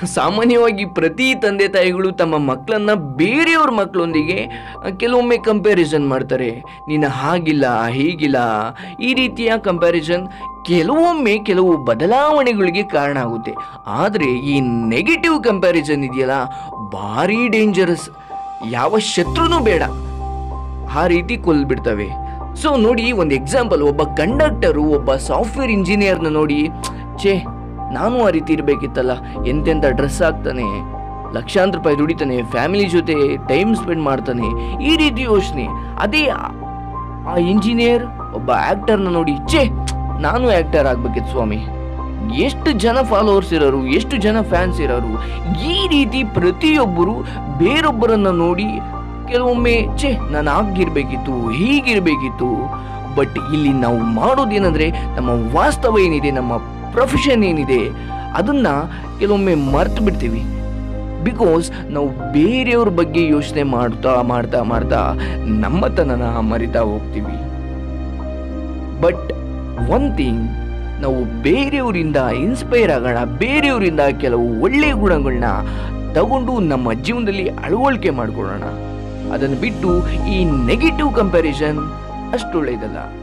ಸಾಮಾನ್ಯವಾಗಿ ಪ್ರತಿ ತಂದೆ ತಾಯಿಗಳು ತಮ್ಮ ಮಕ್ಕಳನ್ನ ಬೇರೆಯವ್ರ ಮಕ್ಕಳೊಂದಿಗೆ ಕೆಲವೊಮ್ಮೆ ಕಂಪ್ಯಾರಿಸನ್ ಮಾಡ್ತಾರೆ ನೀನು ಹಾಗಿಲ್ಲ ಹೀಗಿಲ್ಲ ಈ ರೀತಿಯ ಕಂಪ್ಯಾರಿಸನ್ ಕೆಲವೊಮ್ಮೆ ಕೆಲವು ಬದಲಾವಣೆಗಳಿಗೆ ಕಾರಣ ಆಗುತ್ತೆ ಆದರೆ ಈ ನೆಗೆಟಿವ್ ಕಂಪ್ಯಾರಿಸನ್ ಇದೆಯಲ್ಲ ಭಾರಿ ಡೇಂಜರಸ್ ಯಾವ ಶತ್ರುನೂ ಬೇಡ ಆ ರೀತಿ ಕೊಲ್ಬಿಡ್ತವೆ ಸೊ ನೋಡಿ ಒಂದು ಎಕ್ಸಾಂಪಲ್ ಒಬ್ಬ ಕಂಡಕ್ಟರು ಒಬ್ಬ ಸಾಫ್ಟ್ವೇರ್ ಇಂಜಿನಿಯರ್ನ ನೋಡಿ ಛೇ ನಾನು ಆ ರೀತಿ ಇರಬೇಕಿತ್ತಲ್ಲ ಎಂತೆಂಥ ಡ್ರೆಸ್ ಹಾಕ್ತಾನೆ ಲಕ್ಷಾಂತರ ರೂಪಾಯಿ ದುಡಿತಾನೆ ಫ್ಯಾಮಿಲಿ ಜೊತೆ ಟೈಮ್ ಸ್ಪೆಂಡ್ ಮಾಡ್ತಾನೆ ಈ ರೀತಿ ಯೋಚನೆ ಅದೇ ಆ- ಆ ಇಂಜಿನಿಯರ್ ಒಬ್ಬ ಆಕ್ಟರ್ನ ನೋಡಿ ಛೇ ನಾನು ಆಕ್ಟರ್ ಆಗ್ಬೇಕಿತ್ತು ಸ್ವಾಮಿ ಎಷ್ಟು ಜನ ಫಾಲೋವರ್ಸ್ ಇರೋರು ಎಷ್ಟು ಜನ ಫ್ಯಾನ್ಸ್ ಇರೋರು ಈ ರೀತಿ ಪ್ರತಿಯೊಬ್ಬರು ಬೇರೊಬ್ಬರನ್ನ ನೋಡಿ ಕೆಲವೊಮ್ಮೆ ಛೇ ನಾನು ಆಗಿರ್ಬೇಕಿತ್ತು ಹೀಗಿರ್ಬೇಕಿತ್ತು ಬಟ್ ಇಲ್ಲಿ ನಾವು ಮಾಡೋದೇನಂದ್ರೆ ನಮ್ಮ ವಾಸ್ತವ ಏನಿದೆ ನಮ್ಮ ಪ್ರೊಫೆಷನ್ ಏನಿದೆ ಅದನ್ನ ಕೆಲವೊಮ್ಮೆ ಮರ್ತು ಬಿಡ್ತೀವಿ ಬಿಕಾಸ್ ನಾವು ಬೇರೆಯವ್ರ ಬಗ್ಗೆ ಯೋಚನೆ ಮಾಡ್ತಾ ಮಾಡ್ತಾ ಮಾಡ್ತಾ ನಮ್ಮತನನ ಮರಿತಾ ಹೋಗ್ತೀವಿ ಬಟ್ ಒನ್ ಥಿಂಗ್ ನಾವು ಬೇರೆಯವರಿಂದ ಇನ್ಸ್ಪೈರ್ ಆಗೋಣ ಬೇರೆಯವರಿಂದ ಕೆಲವು ಒಳ್ಳೆಯ ಗುಣಗಳನ್ನ ತಗೊಂಡು ನಮ್ಮ ಜೀವನದಲ್ಲಿ ಅಳವಡಿಕೆ ಮಾಡ್ಕೊಳ್ಳೋಣ ಅದನ್ನು ಬಿಟ್ಟು ಈ ನೆಗೆಟಿವ್ ಕಂಪ್ಯಾರಿಸನ್ ಅಷ್ಟು ಒಳ್ಳೆಯದಲ್ಲ